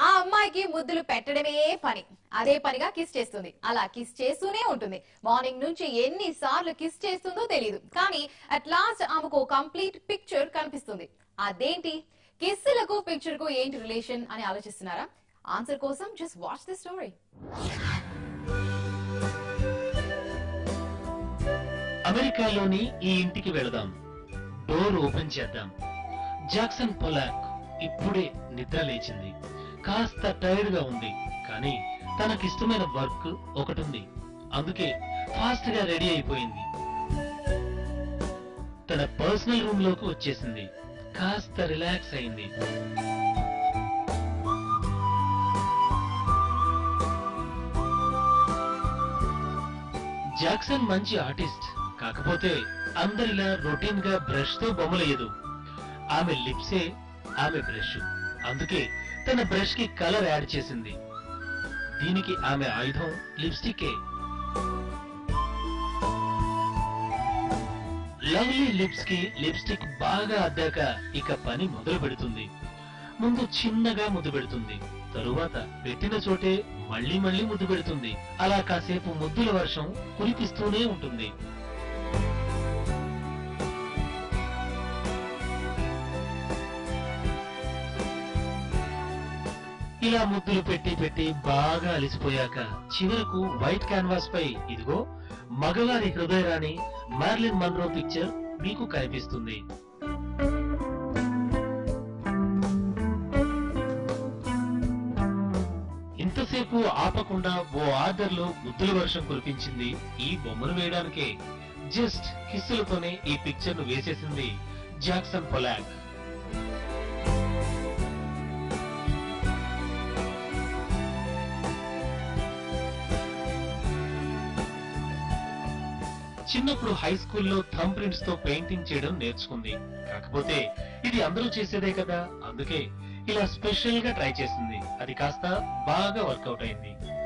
ఆ అమ్మాయికి ముద్దులు పెట్టడమే పని అదే పనిగా కిస్ చేస్తుంది అలా కిస్ చేస్తూనే ఉంటుంది మార్నింగ్ నుంచి ఎన్ని సార్లు కిస్ చేస్తుందో తెలియదు కానీ అట్ లాస్ట్ ఆమెకు కంప్లీట్ పిక్చర్ కనిపిస్తుంది అదేంటి కిస్సులకు పిక్చర్ కు ఏంటి రిలేషన్ అని ఆలోచిస్తున్నారా ఆన్సర్ కోసం జస్ట్ వాచ్ ది స్టోరీ అమెరికాలోని ఈ ఇంటికి వెళదాం డోర్ ఓపెన్ చేద్దాం జాక్సన్ పొలాక్ ఇప్పుడే నిద్ర లేచింది కాస్త టైర్డ్ గా ఉంది కానీ తనకిష్టమైన వర్క్ ఒకటి ఉంది అందుకే ఫాస్ట్ గా రెడీ అయిపోయింది తన పర్సనల్ రూమ్ లోకి వచ్చేసింది కాస్త రిలాక్స్ అయింది జాక్సన్ మంచి ఆర్టిస్ట్ కాకపోతే అందరిలా రొటీన్ గా బ్రష్ తో బొమ్మలేయదు ఆమె లిప్సే ఆమె బ్రష్ అందుకే తన బ్రష్ కి కలర్ యాడ్ చేసింది దీనికి ఆమె ఆయుధం లిప్స్టికే లవ్లీ లిప్స్ కి లిప్స్టిక్ బాగా అద్దాక ఇక పని మొదలు పెడుతుంది ముందు చిన్నగా ముద్దు పెడుతుంది తరువాత పెట్టిన చోటే మళ్ళీ మళ్ళీ ముద్దు పెడుతుంది అలా కాసేపు ముద్దుల వర్షం కురిపిస్తూనే ఉంటుంది ఇలా ముద్దులు పెట్టి పెట్టి బాగా అలిసిపోయాక చివరకు వైట్ క్యాన్వాస్ పై ఇదిగో మగవారి హృదయరాణి మార్లిన్ మన్రో పిక్చర్ మీకు కనిపిస్తుంది ఇంతసేపు ఆపకుండా ఓ ఆర్డర్ లో ముద్దుల వర్షం కురిపించింది ఈ బొమ్మను వేయడానికే జస్ట్ కిస్సులతోనే ఈ పిక్చర్ ను వేసేసింది జాక్సన్ పొలాక్ చిన్నప్పుడు హై స్కూల్లో థమ్ ప్రింట్స్ తో పెయింటింగ్ చేయడం నేర్చుకుంది కాకపోతే ఇది అందరూ చేసేదే కదా అందుకే ఇలా స్పెషల్ గా ట్రై చేసింది అది కాస్త బాగా వర్కౌట్ అయింది